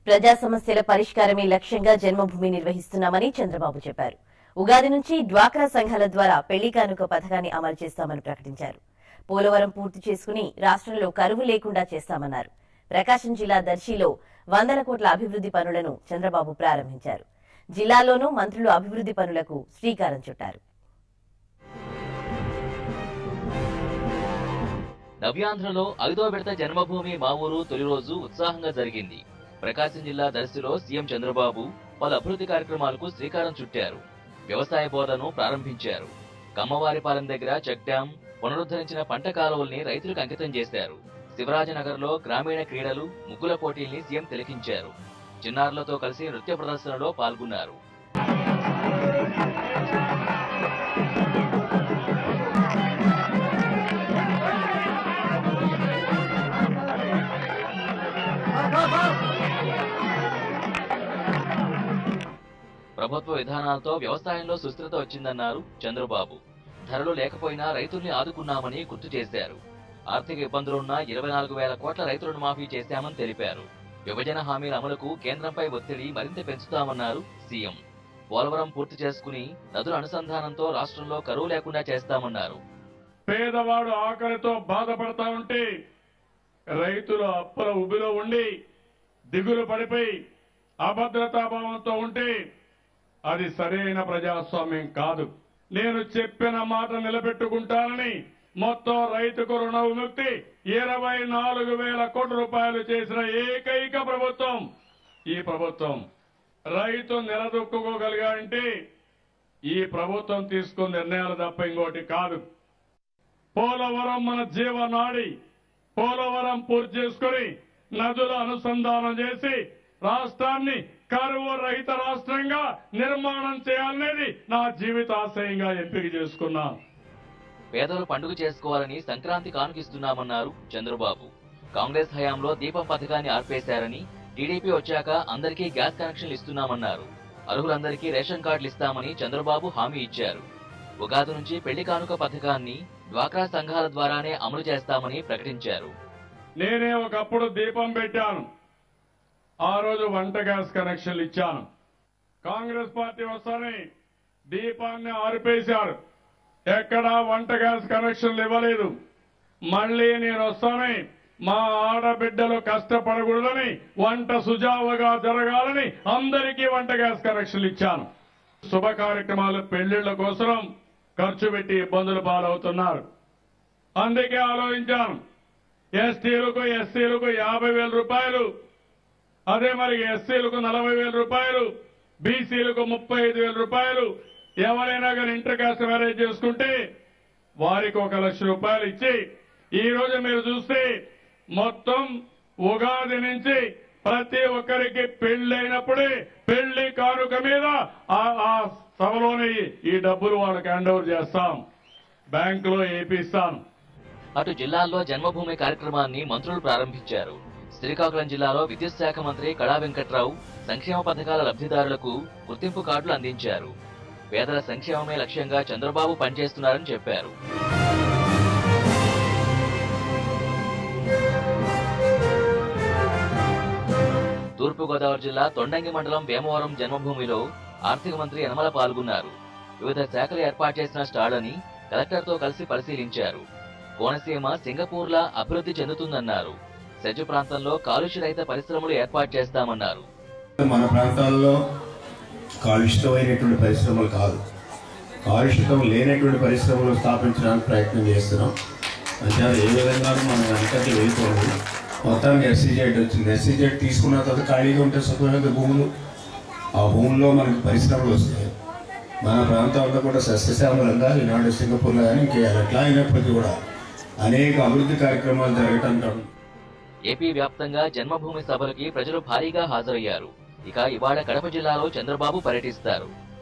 ప్రజా సమస్యల పరిష్కారమే లక్ష్యంగా జన్మభూమి నిర్వహిస్తున్నామని చంద్రబాబు చెప్పారు ఉగాది నుంచి డ్వాక్రా సంఘాల ద్వారా పెళ్లి కానుక పథకాన్ని అమలు చేస్తామని ప్రకటించారు పోలవరం పూర్తి చేసుకుని రాష్ట్రంలో కరువు లేకుండా చేస్తామన్నారు ప్రకాశం జిల్లా దర్శిలో వందల కోట్ల అభివృద్ధి పనులను చంద్రబాబు ప్రారంభించారు జిల్లాలోనూ మంత్రులు అభివృద్ధి పనులకు శ్రీకారం చుట్టారు నవ్యాంధ్రలో ఐదో విడత జన్మభూమి మా ఊరు తొలి రోజు ఉత్సాహంగా జరిగింది ప్రకాశం జిల్లా దర్శిలో సీఎం చంద్రబాబు పలు అభివృద్ధి కార్యక్రమాలకు శ్రీకారం చుట్టారు వ్యవసాయ బోధను ప్రారంభించారు కమ్మవారిపాలెం దగ్గర చెక్ డ్యాం పునరుద్ధరించిన పంట కాలువల్ని రైతులకు అంకితం చేశారు శివరాజనగర్ లో గ్రామీణ క్రీడలు ముగ్గుల పోటీల్ని సీఎం తిలకించారు చిన్నారులతో కలిసి నృత్య ప్రదర్శనలో పాల్గొన్నారు ప్రభుత్వ విధానాలతో వ్యవసాయంలో సుస్థిరత వచ్చిందన్నారు చంద్రబాబు ధరలు లేకపోయినా రైతుల్ని ఆదుకున్నామని గుర్తు చేశారు ఆర్థిక ఇబ్బందులున్న ఇరవై నాలుగు వేల కోట్ల రైతు రుణమాఫీ చేశామని తెలిపారు విభజన హామీల అమలుకు కేంద్రంపై ఒత్తిడి మరింత పెంచుతామన్నారు సీఎం పోలవరం పూర్తి చేసుకుని నదుల అనుసంధానంతో రాష్ట్రంలో కరువు లేకుండా చేస్తామన్నారు పేదవాడు ఆకలితో బాధపడతా ఉంటే రైతులు అప్పుల ఉబిలో ఉండి దిగులు పడిపోయి అభద్రతాభావంతో ఉంటే అది సరైన ప్రజాస్వామ్యం కాదు నేను చెప్పిన మాట నిలబెట్టుకుంటానని మొత్తం రైతుకు రుణ విముక్తి ఇరవై నాలుగు వేల కోట్ల రూపాయలు చేసిన ఏకైక ప్రభుత్వం ఈ ప్రభుత్వం రైతు నిలదొక్కుకోగలిగాడంటే ఈ ప్రభుత్వం తీసుకున్న నిర్ణయాలు తప్ప ఇంకోటి కాదు పోలవరం మన జీవనాడి పోలవరం పూర్తి చేసుకుని నదుల అనుసంధానం చేసి రాష్ట్రాన్ని కరువు రహిత రాష్ట్రంగా నిర్మాణం చేయాలనేది నా జీవితాశయంగా ఎంపిక చేసుకున్నాను పేదలు పండుగ చేసుకోవాలని సంక్రాంతి కానుకిస్తున్నామన్నారు చంద్రబాబు కాంగ్రెస్ హయాంలో దీపం పథకాన్ని ఆర్పేశారని టీడీపీ వచ్చాక అందరికీ గ్యాస్ కనెక్షన్లు ఇస్తున్నామన్నారు అర్హులందరికీ రేషన్ కార్డులు ఇస్తామని చంద్రబాబు హామీ ఇచ్చారు ఉగాది నుంచి పెళ్లి కానుక పథకాన్ని డ్వాక్రా సంఘాల ద్వారానే అమలు చేస్తామని ప్రకటించారు నేనే ఒకప్పుడు దీపం పెట్టాను ఆ రోజు వంట గ్యాస్ కనెక్షన్లు ఇచ్చాను కాంగ్రెస్ పార్టీ వస్తానే దీపాన్ని ఆరిపేశారు ఎక్కడా వంట గ్యాస్ కనెక్షన్లు ఇవ్వలేదు మళ్ళీ నేను వస్తానే మా ఆడబిడ్డలు కష్టపడకూడదని వంట సుజావుగా జరగాలని అందరికీ వంట గ్యాస్ కనెక్షన్లు ఇచ్చాను శుభ కార్యక్రమాలు పెళ్లిళ్ల కోసం ఖర్చు పెట్టి ఇబ్బందులు పాలవుతున్నారు అందుకే ఆలోచించాను ఎస్టీలకు ఎస్సీలకు యాభై వేల రూపాయలు అదే మరి ఎస్సీలకు నలభై వేల రూపాయలు బీసీలకు ముప్పై ఐదు వేల రూపాయలు ఎవరైనా కానీ ఇంటర్ కాస్ట్ మ్యారేజ్ చేసుకుంటే వారికి ఒక లక్ష రూపాయలు ఇచ్చి ఈ రోజు మీరు చూస్తే మొత్తం ఉగాది నుంచి ప్రతి ఒక్కరికి పెళ్లైనప్పుడే పెళ్లి కానుక మీద ఆ- ఆ సభలోనే ఈ డబ్బులు వాళ్ళకి హ్యాండ్ ఓవర్ చేస్తాం బ్యాంకులో ఏపిస్తాం అటు జిల్లాల్లో జన్మభూమి కార్యక్రమాన్ని మంత్రులు ప్రారంభించారు శ్రీకాకుళం జిల్లాలో విద్యుత్ శాఖ మంత్రి కళా వెంకట్రావు సంక్షేమ పథకాల లబ్ధిదారులకు గుర్తింపు కార్డులు అందించారు పేదల సంక్షేమమే లక్ష్యంగా చంద్రబాబు పనిచేస్తున్నారని చెప్పారు తూర్పుగోదావరి జిల్లా తొండంగి మండలం వేమవరం జన్మభూమిలో ఆర్థిక మంత్రి యనమల పాల్గొన్నారు వివిధ శాఖలు ఏర్పాటు చేసిన స్టాళ్లని కలెక్టర్తో కలిసి పరిశీలించారు కోనసీమ సింగపూర్లా అభివృద్ధి చెందుతుందన్నారు సెజ్ ప్రాంతంలో కాలుష్య రహిత పరిశ్రమలు ఏర్పాటు చేస్తామన్నారు మన ప్రాంతాల్లో కాలుష్యమైనటువంటి పరిశ్రమలు కాదు కాలుష్యతం లేనటువంటి పరిశ్రమలు స్థాపించడానికి ప్రయత్నం చేస్తున్నాం అంటే ఏ విధంగా మనం వెనకకి వెళ్ళిపోదు మొత్తానికి ఎస్సీజెడ్ వచ్చింది ఎస్సీజెడ్ తీసుకున్న తర్వాత ఖాళీగా ఉంటే స్వతమైన భూములు ఆ భూముల్లో మనకి పరిశ్రమలు వస్తాయి మన ప్రాంతాల్లో కూడా సస్యశ్యామలంగా ఈనాడు సింగపూర్లో కానీ ఇంకే ఎట్లా అయినప్పటికీ కూడా అనేక అభివృద్ధి కార్యక్రమాలు జరగటం ఏపీ వ్యాప్తంగా జన్మభూమి సభలకి ప్రజలు భారీగా హాజరయ్యారు ఇక ఇవాళ కడప జిల్లాలో చంద్రబాబు పర్యటిస్తారు